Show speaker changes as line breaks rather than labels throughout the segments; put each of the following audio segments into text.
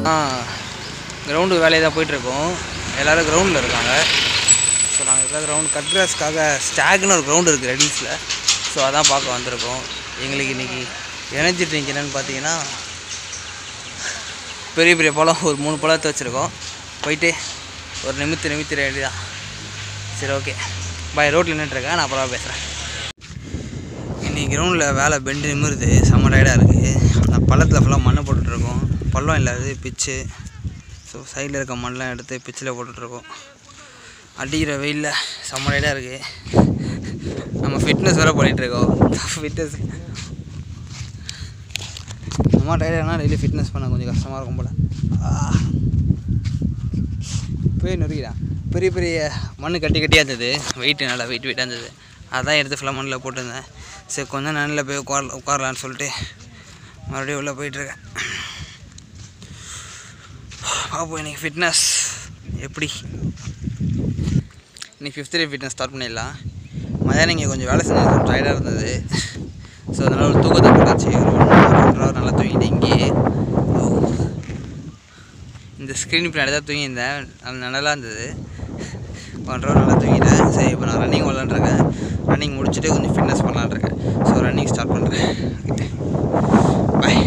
Ground வேலையை தான் போயிட்டுருக்கோம் எல்லோரும் கிரவுண்டில் இருக்காங்க ஸோ நாங்கள் இருக்கிற கிரவுண்ட் கட்ராஸ்க்காக ஸ்டாக்னு ஒரு கிரவுண்டு இருக்குது ரெடில்ஸில் ஸோ அதான் பார்க்க வந்திருக்கோம் எங்களுக்கு இன்றைக்கி எனர்ஜி ட்ரிங்க் என்னென்னு பார்த்தீங்கன்னா பெரிய பெரிய பழம் ஒரு மூணு பழத்தை வச்சுருக்கோம் போயிட்டு ஒரு நிமித்து நிமித்திர வேண்டியதான் சரி ஓகே பாய் ரோட்டில் நின்றுருக்கேன் நான் அப்புறம் பேசுகிறேன் இன்னைக்கு கிரவுண்டில் வேலை பெண்டு நிமிருது செம்ம டயர்டாக இருக்குது அந்த பள்ளத்தில் ஃபுல்லாக மண்ணை போட்டுட்ருக்கோம் பள்ளம் இல்லாது பிச்சு ஸோ சைடில் இருக்க மண்ணெலாம் எடுத்து பிச்சில் போட்டுட்ருக்கோம் அடிக்கிற வெயிலில் செம்ம டயர்டாக இருக்குது நம்ம ஃபிட்னஸ் வேறு பண்ணிகிட்ருக்கோம் ஃபிட்னஸ் அம்மா டயர்டானா டெய்லி ஃபிட்னஸ் பண்ண கொஞ்சம் கஷ்டமாக இருக்கும் போல் ஆ. போய் நொறுக்கிடான் பெரிய பெரிய மண் கட்டி கட்டியாக இருந்தது வெயிட்டு நல்லா வெயிட் வெயிட்டாக இருந்தது அதான் எடுத்து ஃபுல்லாக மண்ணில் போட்டிருந்தேன் சரி கொஞ்சம் நிழலில் போய் உட்கார உட்காரலான்னு சொல்லிட்டு மறுபடியும் உள்ளே போயிட்டுருக்கேன் பார்ப்போம் இன்னைக்கு ஃபிட்னஸ் எப்படி இன்னைக்கு ஃபிஃப்த் டே ஃபிட்னஸ் ஸ்டார்ட் பண்ணிடலாம் மதியானம் இங்கே கொஞ்சம் வேலை செஞ்சது கொஞ்சம் டயர்டாக இருந்தது ஸோ அதனால் ஒரு தூக்கத்தை போட்டாச்சு ஒரு ஒன் ஹவர் ஹவர் நல்லா தூங்கிட்டு இங்கேயே இந்த ஸ்க்ரீன் பின்னாடி தான் தூங்கியிருந்தேன் அது நல்லா இருந்தது ஒன்றரை ஹவர் நல்லா தூங்கிட்டேன் சரி இப்போ நான் ரன்னிங் விளாண்டுருக்கேன் ரன்னிங் முடிச்சுட்டு கொஞ்சம் ஃபிட்னஸ் பண்ணலான்ருக்கேன் ஸோ ரன்னிங் ஸ்டார்ட் பண்ணுறேன் பாய்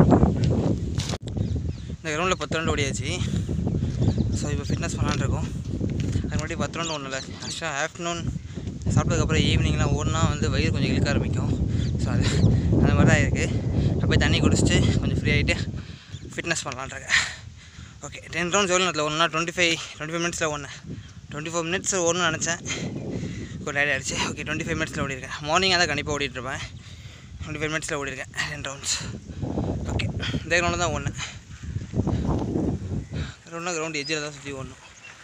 இந்த கிரவுண்டில் பத்து ரவுண்டு ஓடியாச்சு ஸோ இப்போ ஃபிட்னஸ் பண்ணலான்ருக்கோம் அது முன்னாடி பத்து ரவுண்டு ஒன்றும் இல்லை ஆக்சுவலாக ஆஃப்டர்நூன் சாப்பிட்டதுக்கப்புறம் ஈவினிங்லாம் ஓடினா வந்து வயிறு கொஞ்சம் இழுக்க ஆரம்பிக்கும் ஸோ அது அந்த மாதிரி தான் இருக்குது அப்படியே தண்ணி குடிச்சிட்டு கொஞ்சம் ஃப்ரீ ஆகிட்டு ஃபிட்னஸ் பண்ணலான்ருக்கேன் ஓகே டென் ரவுண்ட்ஸ் எவ்வளோ நேரத்தில் ஒன்றா டுவெண்ட்டி ஃபைவ் டுவெண்ட்டி ஃபைவ் மினிட்ஸில் ஒன்று டுவெண்ட்டி ஃபோர் மினிட்ஸ் ஓடணும்னு நினச்சேன் இப்போ டயர்ட் ஆகிடுச்சு ஓகே டுவெண்ட்டி ஃபைவ் மினிட்ஸில் ஓடிருக்கேன் மார்னிங்காக தான் கண்டிப்பாக ஓடிட்டுருப்பேன் டுவெண்ட்டி ஃபைவ் மினிட்ஸில் ஓடிருக்கேன் டென் ரவுண்ட்ஸ் ஓகே இந்த கிரவுண்டில் தான் ஒன்று கிரவுண்ட்னா கிரவுண்ட் எஜ்ஜில் தான் சுற்றி ஓடணும்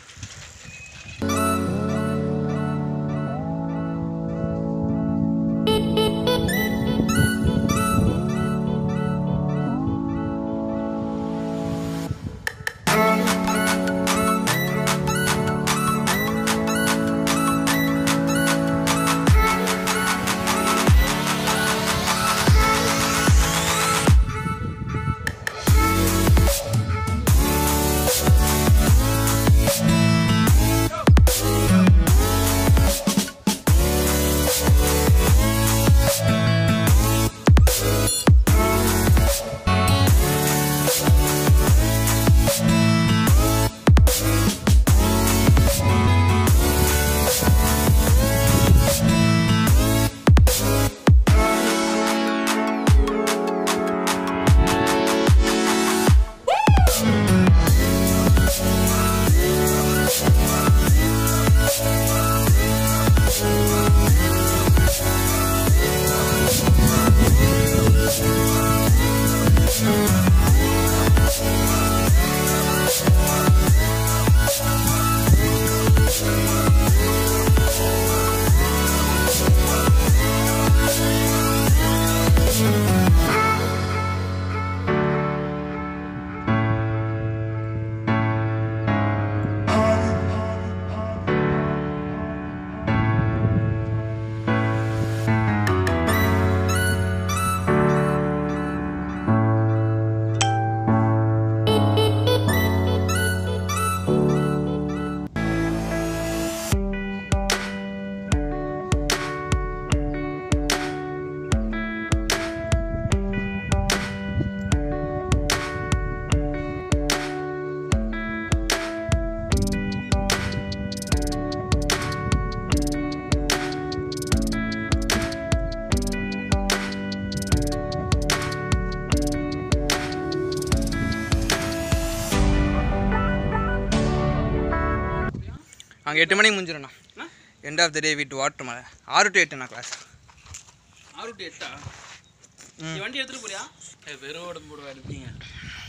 அங்கே எட்டு மணிக்கு முடிஞ்சிடும்ண்ணா எண்ட் ஆஃப் த டே வீட்டு வாட்டர் மேலே ஆறு டு எட்டுண்ணா கிளாஸ்
ஆறு டு எட்டா நீ வண்டி எடுத்துட்டு போறியா வெறும் உடம்பு போடுவா இருப்பீங்க